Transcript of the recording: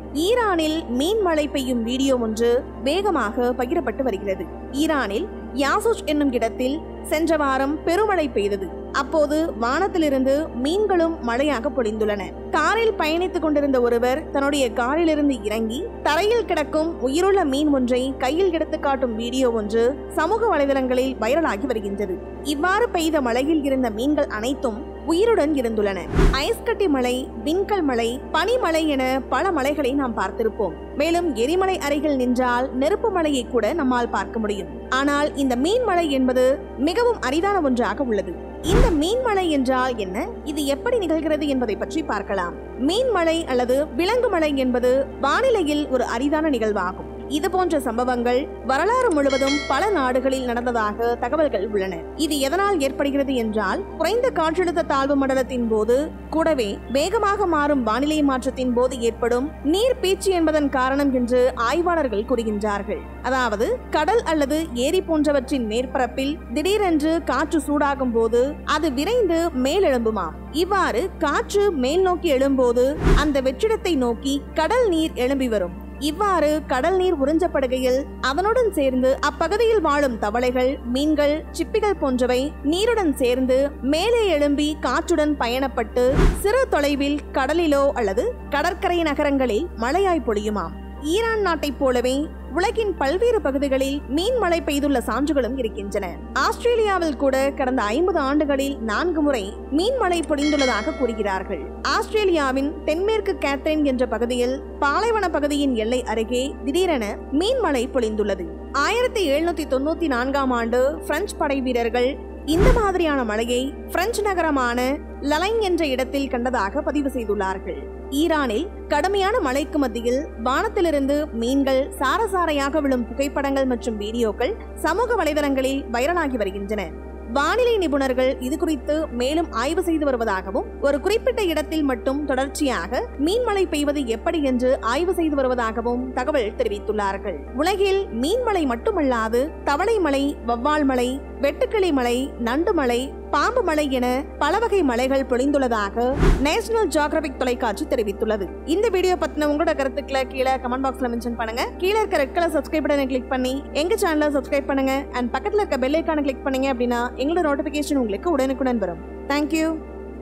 ஈரானில் மீன் மழை பெய்யும் வீடியோ ஒன்று வேகமாக பகிரப்பட்டு வருகிறது ஈரானில் யாசூஜ் என்னும் இடத்தில் சென்ற வாரம் பெருமழை பெய்தது அப்போது வானத்திலிருந்து மீன்களும் மழையாக பொழிந்துள்ளன காரில் பயணித்துக் கொண்டிருந்த ஒருவர் தன்னுடைய காரிலிருந்து இறங்கி தரையில் கிடக்கும் உயிருள்ள மீன் ஒன்றை கையில் எடுத்து காட்டும் வீடியோ ஒன்று சமூக வலைதளங்களில் வைரலாகி வருகின்றது இவ்வாறு பெய்த மழையில் இருந்த மீன்கள் அனைத்தும் உயிருடன் இருந்துள்ளன ஐஸ்கட்டி மலை விண்கல் மலை பனிமலை என பல மலைகளை நாம் பார்த்திருப்போம் மேலும் எரிமலை அருகில் நின்றால் நெருப்பு மலையை கூட நம்மால் பார்க்க முடியும் ஆனால் இந்த மீன் மலை என்பது மிகவும் அரிதான ஒன்றாக உள்ளது இந்த மீன் மலை என்றால் என்ன இது எப்படி நிகழ்கிறது என்பதை பற்றி பார்க்கலாம் மீன் மலை அல்லது விலங்கு மலை என்பது வானிலையில் ஒரு அரிதான நிகழ்வாகும் இது போன்ற சம்பவங்கள் வரலாறு முழுவதும் பல நாடுகளில் நடந்ததாக தகவல்கள் உள்ளன இது எதனால் ஏற்படுகிறது என்றால் குறைந்த காற்றழுத்த தாழ்வு மண்டலத்தின் போது கூடவே வேகமாக மாறும் வானிலை மாற்றத்தின் போது ஏற்படும் நீர் பீச்சு என்பதன் காரணம் என்று ஆய்வாளர்கள் கூறுகின்றார்கள் அதாவது கடல் அல்லது ஏரி போன்றவற்றின் மேற்பரப்பில் திடீரென்று காற்று சூடாகும் போது அது விரைந்து மேலெழும்புமாம் இவ்வாறு காற்று மேல் நோக்கி எழும்போது அந்த வெற்றிடத்தை நோக்கி கடல் நீர் எழும்பி வரும் இவ்வாறு கடல் நீர் உறிஞ்சப்படுகையில் அதனுடன் சேர்ந்து அப்பகுதியில் வாழும் தவளைகள் மீன்கள் சிப்பிகள் போன்றவை நீருடன் சேர்ந்து மேலே எழும்பி காற்றுடன் பயணப்பட்டு சிறு தொலைவில் கடலிலோ அல்லது கடற்கரை நகரங்களில் மழையாய் பொழியுமாம் ஈரான் நாட்டைப் போலவே உலகின் பல்வேறு பகுதிகளில் மீன் மழை பெய்துள்ள சான்றுகளும் இருக்கின்றன ஆஸ்திரேலியாவில் கூட கடந்த ஐம்பது ஆண்டுகளில் நான்கு முறை மீன் மழை பொழிந்துள்ளதாக கூறுகிறார்கள் ஆஸ்திரேலியாவின் தென்மேற்கு கேத்ரின் என்ற பகுதியில் பாலைவன பகுதியின் எல்லை அருகே திடீரென மீன் மழை பொழிந்துள்ளது ஆயிரத்தி எழுநூத்தி தொண்ணூத்தி நான்காம் ஆண்டு பிரெஞ்சு படை வீரர்கள் இந்த மாதிரியான மழையை பிரெஞ்சு நகரமான லலைன் என்ற இடத்தில் கண்டதாக பதிவு செய்துள்ளார்கள் ஈரானில் கடுமையான மழைக்கு மத்தியில் வானத்திலிருந்து மீன்கள் சாரசாரையாக விழும் புகைப்படங்கள் மற்றும் வீடியோக்கள் சமூக வலைதளங்களில் வைரலாகி வருகின்றன வானிலை நிபுணர்கள் இது குறித்து மேலும் ஆய்வு செய்து வருவதாகவும் ஒரு குறிப்பிட்ட இடத்தில் மட்டும் தொடர்ச்சியாக மீன்மழை பெய்வது எப்படி என்று ஆய்வு செய்து வருவதாகவும் தகவல் தெரிவித்துள்ளார்கள் உலகில் மீன்மழை மட்டுமல்லாது தவளை மலை வவ்வால் மலை வெட்டுக்கிளி மலை நண்டு மலை பாம்பு மலை என பல வகை மலைகள் பொழிந்துள்ளதாக நேஷனல் ஜியோகிராபிக் தொலைக்காட்சி தெரிவித்துள்ளது இந்த வீடியோ பத்தின உங்களோட கருத்துக்களை கீழே கமெண்ட் பாக்ஸ்ல மென்ஷன் பண்ணுங்க கீழே இருக்க ரெட் கலர் சப்ஸ்கிரைப் பட்டனை கிளிக் பண்ணி எங்க சேனலை சப்ஸ்கிரைப் பண்ணுங்க அண்ட் பக்கத்துல இருக்க பெல் ஐக்கானை கிளிக் பண்ணீங்க அப்படின்னா எங்களோட நோட்டிபிகேஷன் உங்களுக்கு உடனுக்குடன் வரும் தேங்க்யூ